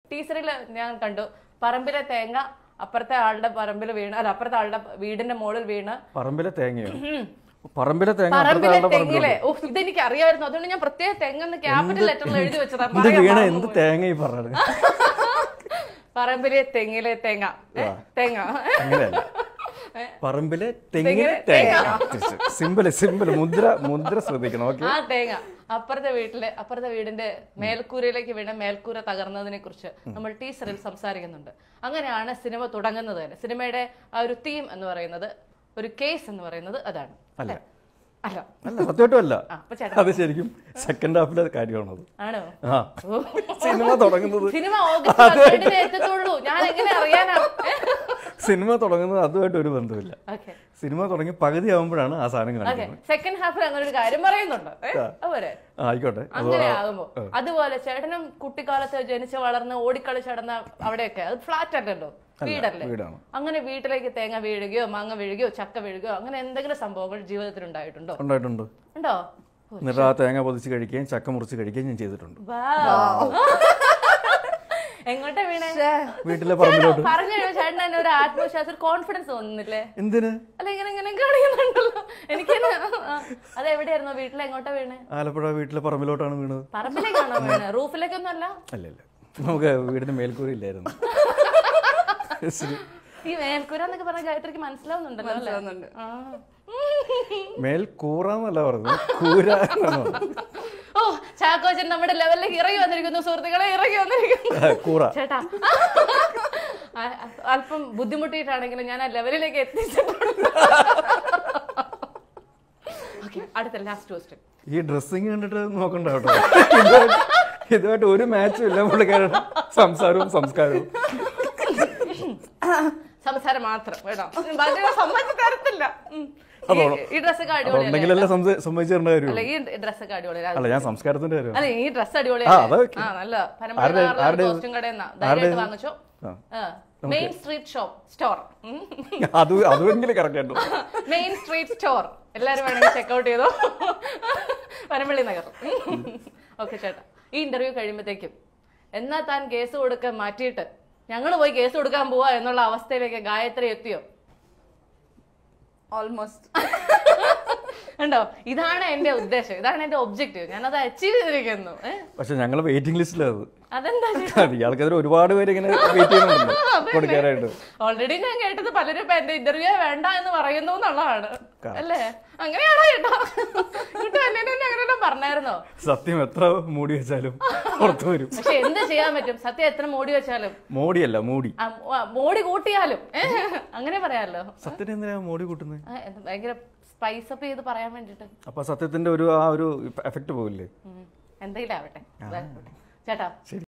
ടീച്ചറിൽ ഞാൻ കണ്ടു പറമ്പിലെ തേങ്ങ അപ്പുറത്തെ ആളുടെ പറമ്പിൽ വീണ് അല്ല അപ്പുറത്തെ ആളുടെ വീടിന്റെ മുകളിൽ വീണ് പറമ്പിലെ തേങ്ങയോ പറമ്പിലെ തേങ്ങ അപ്പുറത്തെ പറമ്പിലെ ആളുടെ തെങ്ങിലെ ഓ ഇതെനിക്ക് അറിയാമായിരുന്നു അതുകൊണ്ട് ഞാൻ പ്രത്യേക തെങ്ങെന്ന് ക്യാപിറ്റൽ ലെറ്ററിൽ എഴുതി വെച്ചതാ എന്ത് പറയാൻ വീണ മറന്നു എന്ത് പോയി. തേങ്ങ ഈ പറഞ്ഞത് പറമ്പിലെ തെങ്ങിലെ തേങ്ങ ഏ, തേങ്ങ അങ്ങനെയല്ല പറമ്പിലെ തെങ്ങിലെ തെങ്ങിലെ തേങ്ങ സിമ്പിള് സിമ്പിള് മുദ്ര മുദ്ര ശ്രദ്ധിക്കണം ഓക്കെ ആ തേങ്ങ അപ്പുറത്തെ വീട്ടിലെ അപ്പുറത്തെ വീടിന്റെ മേൽക്കൂരയിലേക്ക് വീണ മേൽക്കൂര തകർന്നതിനെ കുറിച്ച് നമ്മൾ ടീച്ചറിൽ സംസാരിക്കുന്നുണ്ട് അങ്ങനെയാണ് സിനിമ തുടങ്ങുന്നത് തന്നെ സിനിമയുടെ ആ ഒരു തീം എന്ന് പറയുന്നത് ഒരു കേസ് എന്ന് പറയുന്നത് അതാണ് അല്ല അല്ല അല്ല സത്യമായിട്ടും അല്ല ആ അപ്പൊ ചേട്ടാ അത് ശരിക്കും സെക്കൻഡ് ഹാഫിലെ കാര്യമാണത് ആണോ ആ സിനിമ തുടങ്ങുന്നത് സിനിമ ഓഗസ്റ്റ് പന്ത്രണ്ടിന് എത്തത്തുള്ളൂ ഞാൻ എങ്ങനെ അറിയാനാ സിനിമ തുടങ്ങുന്നത് അതുമായിട്ട് ഒരു ബന്ധമില്ല ഓക്കെ സിനിമ തുടങ്ങി പകുതി ആവുമ്പോഴാണ് ആ സാധനം ഓക്കെ കാണിക്കുന്നത് സെക്കൻഡ് ഹാഫിൽ അങ്ങനെ ഒരു കാര്യം പറയുന്നുണ്ട് ഏ? അതുപോലെ ആ, ആയിക്കോട്ടെ അത് അങ്ങനെ ആകുമ്പോ അതുപോലെ ചേട്ടനും കുട്ടിക്കാലത്ത് ജനിച്ച് വളർന്ന് ഓടിക്കളിച്ച് നടന്ന അവിടെയൊക്കെ അത് ഫ്ലാറ്റ് അല്ലല്ലോ വീടല്ലേ വീടാണ് അങ്ങനെ വീട്ടിലേക്ക് തേങ്ങ വീഴുകയോ മാങ്ങ വീഴുകയോ ചക്ക വീഴുകയോ അങ്ങനെ എന്തെങ്കിലും സംഭവങ്ങൾ ജീവിതത്തിൽ ഉണ്ടായിട്ടുണ്ടോ ഉണ്ടായിട്ടുണ്ട് ഉണ്ടോ എന്നിട്ട് ആ തേങ്ങ പൊതിച്ച് കഴിക്കുകയും ചക്ക മുറിച്ച് കഴിക്കുകയും ഞാൻ ചെയ്തിട്ടുണ്ട് എങ്ങോട്ടാ വീണേ വീട്ടിലെ പറമ്പിലോട്ട് പറഞ്ഞു കഴിയുമ്പോ ചേട്ടൻ തന്നെ ഒരു ആത്മവിശ്വാസം ഒരു കോൺഫിഡൻസ് തോന്നുന്നില്ലേ എന്തിന് അല്ല ഇങ്ങനെ ഇങ്ങനെ കാണിക്കുന്നുണ്ടല്ലോ എനിക്ക് അത് എവിടെയായിരുന്നു വീട്ടിൽ എങ്ങോട്ടാ വീണേ ആലപ്പുഴ വീട്ടിലെ പറമ്പിലോട്ടാണ് വീണത് പറമ്പിലേക്കാണോ വീണേ റൂഫിലേക്കൊന്നും അല്ല അല്ല അല്ല നമുക്ക് വീടിന് മേൽക്കൂര ഇല്ലായിരുന്നു ശരി. ഈ മേൽക്കൂര എന്നൊക്കെ പറഞ്ഞ ഗായത്രിക്ക് മനസ്സിലാവുന്നുണ്ടല്ലോ അല്ലേ മനസ്സിലാവുന്നുണ്ട്. ആ. മേൽക്കൂറ എന്നല്ല പറഞ്ഞത് കൂര എന്നാണ് പറഞ്ഞത്. ഓ ചാക്കോച്ചൻ നമ്മുടെ ലെവലിലേക്ക് ഇറങ്ങി വന്നിരിക്കുന്നു സുഹൃത്തുക്കളെ ഇറങ്ങി വന്നിരിക്കുന്നു ആ, കൂറ ചേട്ടാ ആ, അല്പം ബുദ്ധിമുട്ടിയിട്ടാണെങ്കിലും ഞാൻ ആ ലെവലിലേക്ക് എത്തിച്ചിട്ടുണ്ട് ഓക്കെ അടുത്ത ലാസ്റ്റ് ക്വസ്റ്റ്യൻ ഈ ഡ്രസ്സിങ് കണ്ടിട്ട് നോക്കണ്ട കേട്ടോ ഇതുമായിട്ട് ഇതുമായിട്ട് ഒരു മാച്ചും ഇല്ല പുള്ളിക്കാരുടെ സംസാരവും സംസ്കാരവും സംസാരം മാത്രം കേട്ടോ ബാക്കിയുള്ള സമ്മതിച്ച് തരത്തില്ല ഉം. ഈ- ഈ ഡ്രസ്സൊക്കെ അടിപൊളിയല്ലേ അതുണ്ടെങ്കിലല്ലേ സംസ- സമ്മതിച്ചേരേണ്ട അല്ല കാര്യമുള്ളൂ ഈ ഡ്രസ്സൊക്കെ അടിപൊളിയല്ലേ അല്ല ഞാൻ സംസ്കാരത്തിന്റെ കാര്യം അല്ല ഈ ഡ്രസ് ആ, അടിപൊളിയല്ലേ അതൊക്കെ. ആ നല്ല ആരുടെ- ആരുടെ- കോസ്റ്റ്യൂം കടയിൽ നിന്നാ ആരുടെ- ധൈര്യമായിട്ട് വാങ്ങിച്ചോ ആ. മെയിൻ സ്ട്രീറ്റ് ഷോപ്പ് സ്റ്റോർ അത് അതുമെങ്കിലും കറക്റ്റ് ആയിട്ടു മെയിൻ സ്ട്രീറ്റ് സ്റ്റോർ എല്ലാരും വേണമെങ്കിൽ ചെക്കൗട്ട് ചെയ്തോ പനമ്പള്ളി നഗർ ഓക്കെ ചേട്ടാ ഈ ഇന്റർവ്യൂ കഴിയുമ്പോഴത്തേക്കും എന്നാ താൻ കേസ് കൊടുക്കാൻ മാറ്റിയിട്ട് ഞങ്ങൾ പോയി കേസ് കൊടുക്കാൻ പോവാ എന്നുള്ള അവസ്ഥയിലേക്ക് ഗായത്രി എത്തിയോ ഓൾമോസ്റ്റ് ഉണ്ടോ ഇതാണ് എന്റെ ഉദ്ദേശം ഇതാണ് എന്റെ ഒബ്ജക്റ്റീവ് ഞാനത് അച്ചീവ് ചെയ്തിരിക്കുന്നു ഏ? പക്ഷെ ഞങ്ങൾ വെയിറ്റിംഗ് ലിസ്റ്റിലത് അതെന്താ ചേട്ടാ ഇയാൾക്കെതിരെ ഒരുപാട് പേര് ഇങ്ങനെ വെയിറ്റ് ചെയ്യുന്നുണ്ടല്ലോ കൊടുക്കാനായിട്ട് ഓൾറെഡി ഞാൻ കേട്ടത് പലരും ഇപ്പൊ എന്റെ ഇന്റർവ്യൂ വേണ്ട എന്ന് പറയുന്നു എന്നുള്ളതാണ് അല്ലേ അങ്ങനെയാണോ ചേട്ടാ എന്നിട്ട് എന്നെ തന്നെ അങ്ങനെ പറഞ്ഞായിരുന്നോ സത്യം എത്ര മൂടി വെച്ചാലും പുറത്തു വരും പക്ഷെ എന്ത് ചെയ്യാൻ പറ്റും സത്യം എത്ര മോടി വെച്ചാലും മോടിയല്ല മൂടി ആ, ആ, മോടി കൂട്ടിയാലും ഏ? അങ്ങനെ പറയാമല്ലോ സത്യത്തിന് എന്തിനാ മോടി കൂട്ടുന്നത് ആ, എന്ത് ഭയങ്കര സ്പൈസ് അപ്പ് ചെയ്ത് പറയാൻ വേണ്ടിട്ട് അപ്പൊ സത്യത്തിന്റെ ഒരു ആ ഒരു എഫക്ട് പോകില്ലേ എന്തെങ്കിലും ആവട്ടെ ചേട്ടാ